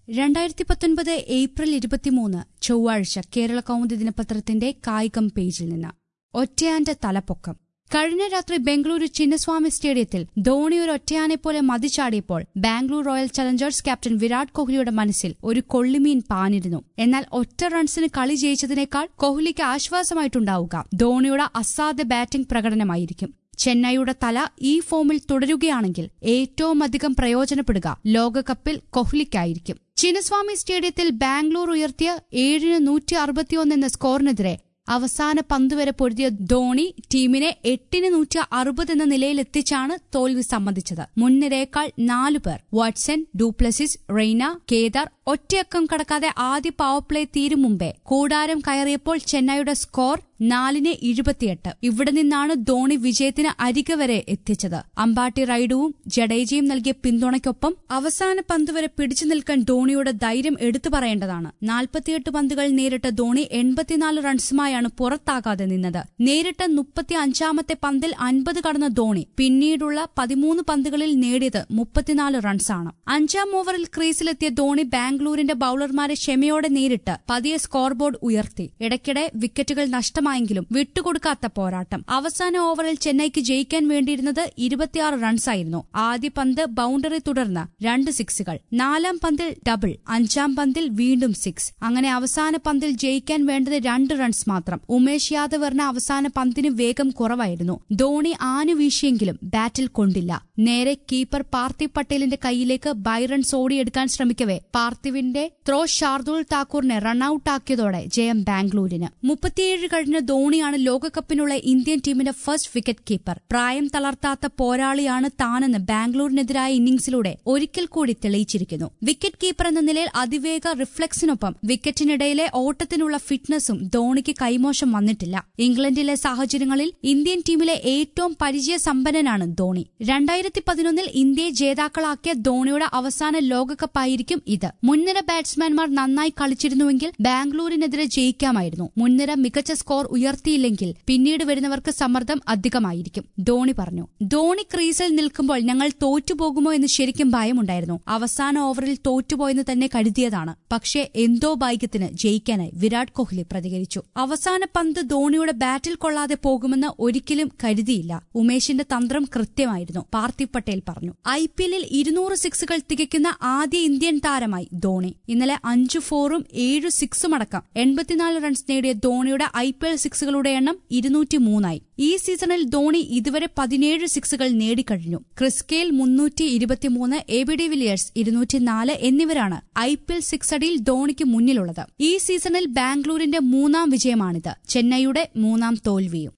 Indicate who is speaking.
Speaker 1: രണ്ടായിരത്തി പത്തൊൻപത് ഏപ്രിൽ ഇരുപത്തിമൂന്ന് ചൊവ്വാഴ്ച കേരള കൗമുദി ദിനപത്രത്തിന്റെ കായികം പേജിൽ നിന്ന് ഒറ്റയാന്റെ തലപ്പൊക്കം കഴിഞ്ഞ രാത്രി ബംഗളൂരു ചിന്നസ്വാമി സ്റ്റേഡിയത്തിൽ ധോണി ഒരു ഒറ്റയാനെപ്പോലെ മതിച്ചാടിയപ്പോൾ Bangalore royal challengers captain Virat കോഹ്ലിയുടെ മനസ്സിൽ ഒരു കൊള്ളിമീൻ പാനിരുന്നു എന്നാൽ ഒറ്റ റൺസിന് കളി ജയിച്ചതിനേക്കാൾ കോഹ്ലിക്ക് ആശ്വാസമായിട്ടുണ്ടാവുക ധോണിയുടെ അസാധ്യ ബാറ്റിംഗ് പ്രകടനമായിരിക്കും ചെന്നൈയുടെ തല ഈ ഫോമിൽ തുടരുകയാണെങ്കിൽ ഏറ്റവും അധികം പ്രയോജനപ്പെടുക ലോകകപ്പിൽ കോഹ്ലിക്കായിരിക്കും ചിന്നസ്വാമി സ്റ്റേഡിയത്തിൽ ബാംഗ്ലൂർ ഉയർത്തിയ ഏഴിന് നൂറ്റി അറുപത്തിയൊന്ന് എന്ന സ്കോറിനെതിരെ അവസാന പന്ത് വരെ പൊരുതിയ ധോണി ടീമിനെ എട്ടിന് നൂറ്റി അറുപത് എന്ന നിലയിലെത്തിച്ചാണ് തോൽവി സമ്മതിച്ചത് മുൻനിരയേക്കാൾ നാലുപേർ വാട്സൺ ഡൂപ്ലസിസ് റെയ്ന കേദാർ ഒറ്റയക്കം കടക്കാതെ ആദ്യ പവർ പ്ലേ തീരും മുമ്പേ കൂടാരം കയറിയപ്പോൾ ചെന്നൈയുടെ സ്കോർ നാലിന് ഇരുപത്തിയെട്ട് ഇവിടെ നിന്നാണ് ധോണി വിജയത്തിന് അരികെ വരെ എത്തിച്ചത് അമ്പാട്ടി റൈഡുവും ജഡേജയും നൽകിയ പിന്തുണയ്ക്കൊപ്പം അവസാന പന്ത് വരെ പിടിച്ചു നിൽക്കാൻ ധോണിയുടെ ധൈര്യം എടുത്തു പറയേണ്ടതാണ് നാൽപ്പത്തിയെട്ട് പന്തുകൾ നേരിട്ട ധോണി എൺപത്തിനാല് റൺസുമായാണ് പുറത്താകാതെ നിന്നത് നേരിട്ട മുപ്പത്തി അഞ്ചാമത്തെ പന്തിൽ അൻപത് കടന്ന ധോണി പിന്നീടുള്ള പതിമൂന്ന് പന്തുകളിൽ നേടിയത് മുപ്പത്തിനാല് റൺസാണ് അഞ്ചാം ഓവറിൽ ക്രീസിലെത്തിയ ധോണി ബാംഗ്ലൂരിന്റെ ബൌളർമാരെ ക്ഷമയോടെ നേരിട്ട് പതിയെ സ്കോർ ബോർഡ് ഉയർത്തി ഇടയ്ക്കിടെ വിക്കറ്റുകൾ നഷ്ടമായെങ്കിലും വിട്ടുകൊടുക്കാത്ത പോരാട്ടം അവസാന ഓവറിൽ ചെന്നൈക്ക് ജയിക്കാൻ വേണ്ടിയിരുന്നത് ഇരുപത്തിയാറ് റൺസായിരുന്നു ആദ്യ പന്ത് ബൌണ്ടറി തുടർന്ന് രണ്ട് സിക്സുകൾ നാലാം പന്തിൽ ഡബിൾ അഞ്ചാം പന്തിൽ വീണ്ടും സിക്സ് അങ്ങനെ അവസാന പന്തിൽ ജയിക്കാൻ വേണ്ടത് രണ്ട് റൺസ് മാത്രം ഉമേഷ് യാദവ് എറിഞ്ഞ അവസാന പന്തിന് വേഗം കുറവായിരുന്നു ധോണി ആനു വീശിയെങ്കിലും ബാറ്റിൽ കൊണ്ടില്ല നേരെ കീപ്പർ പാർത്ഥിവ് പട്ടേലിന്റെ കൈയിലേക്ക് ബൈ റൺസ് ഓടിയെടുക്കാൻ ശ്രമിക്കവേ പാർത്ഥിവിന്റെ ത്രോ ഷാർദുൽ താക്കൂറിനെ റണ്ണൌട്ടാക്കിയതോടെ ജയം ബാംഗ്ലൂരിന് മുപ്പത്തിയേഴ് കഴിഞ്ഞ ധോണിയാണ് ലോകകപ്പിനുള്ള ഇന്ത്യൻ ടീമിന്റെ ഫസ്റ്റ് വിക്കറ്റ് കീപ്പർ പ്രായം തളർത്താത്ത പോരാളിയാണ് താനെന്ന് ബാംഗ്ലൂരിനെതിരായ ഇന്നിംഗ്സിലൂടെ ഒരിക്കൽ കൂടി തെളിയിച്ചിരിക്കുന്നു വിക്കറ്റ് കീപ്പർ എന്ന നിലയിൽ അതിവേഗ റിഫ്ലക്സിനൊപ്പം വിക്കറ്റിനിടയിലെ ഓട്ടത്തിനുള്ള ഫിറ്റ്നസും ധോണിക്ക് കൈമോശം വന്നിട്ടില്ല ഇംഗ്ലണ്ടിലെ സാഹചര്യങ്ങളിൽ ഇന്ത്യൻ ടീമിലെ ഏറ്റവും പരിചയസമ്പന്നനാണ് ധോണി രണ്ടായിരത്തി പതിനൊന്നിൽ ഇന്ത്യയെ ജേതാക്കളാക്കിയ ധോണിയുടെ അവസാന ലോകകപ്പായിരിക്കും ഇത് മുൻനിര ബാറ്റ്സ്മാൻമാർ നന്നായി കളിച്ചിരുന്നുവെങ്കിൽ ബാംഗ്ലൂരിനെതിരെ ജയിക്കാമായിരുന്നു മുൻനിര മികച്ച സ്കോർ ഉയർത്തിയില്ലെങ്കിൽ പിന്നീട് വരുന്നവർക്ക് സമ്മർദ്ദം അധികമായിരിക്കും ധോണി പറഞ്ഞു ധോണി ക്രീസിൽ നിൽക്കുമ്പോൾ ഞങ്ങൾ തോറ്റുപോകുമോ എന്ന് ശരിക്കും ഭയമുണ്ടായിരുന്നു അവസാന ഓവറിൽ തോറ്റുപോയെന്ന് തന്നെ കരുതിയതാണ് പക്ഷേ എന്തോ ഭാഗ്യത്തിന് ജയിക്കാനായി വിരാട് കോഹ്ലി പ്രതികരിച്ചു അവസാന പന്ത് ധോണിയുടെ ബാറ്റിൽ കൊള്ളാതെ പോകുമെന്ന് ഒരിക്കലും കരുതിയില്ല ഉമേഷിന്റെ തന്ത്രം കൃത്യമായിരുന്നു പാർത്ഥിവ് പട്ടേൽ പറഞ്ഞു ഐ പി എല്ലിൽ ഇരുന്നൂറ് സിക്സുകൾ തികയ്ക്കുന്ന ആദ്യ ഇന്ത്യൻ താരമായി ധോണി ഇന്നലെ അഞ്ചു ഫോറും ഏഴു സിക്സും അടക്കം എൺപത്തിനാല് റൺസ് നേടിയ ധോണിയുടെ ഐ പി എൽ സിക്സുകളുടെ എണ്ണം ഇരുന്നൂറ്റി മൂന്നായി ഈ സീസണിൽ ധോണി ഇതുവരെ പതിനേഴ് സിക്സുകൾ നേടിക്കഴിഞ്ഞു ക്രിസ്കെയിൽ മുന്നൂറ്റി ഇരുപത്തിമൂന്ന് എ ബി ഡി വിലിയേഴ്സ് ഇരുന്നൂറ്റിനാല് എന്നിവരാണ് ഐ പി എൽ സിക്സ് അടിയിൽ ധോണിക്ക് മുന്നിലുള്ളത് ഈ സീസണിൽ ബാംഗ്ലൂരിന്റെ മൂന്നാം വിജയമാണിത് ചെന്നൈയുടെ മൂന്നാം തോൽവിയും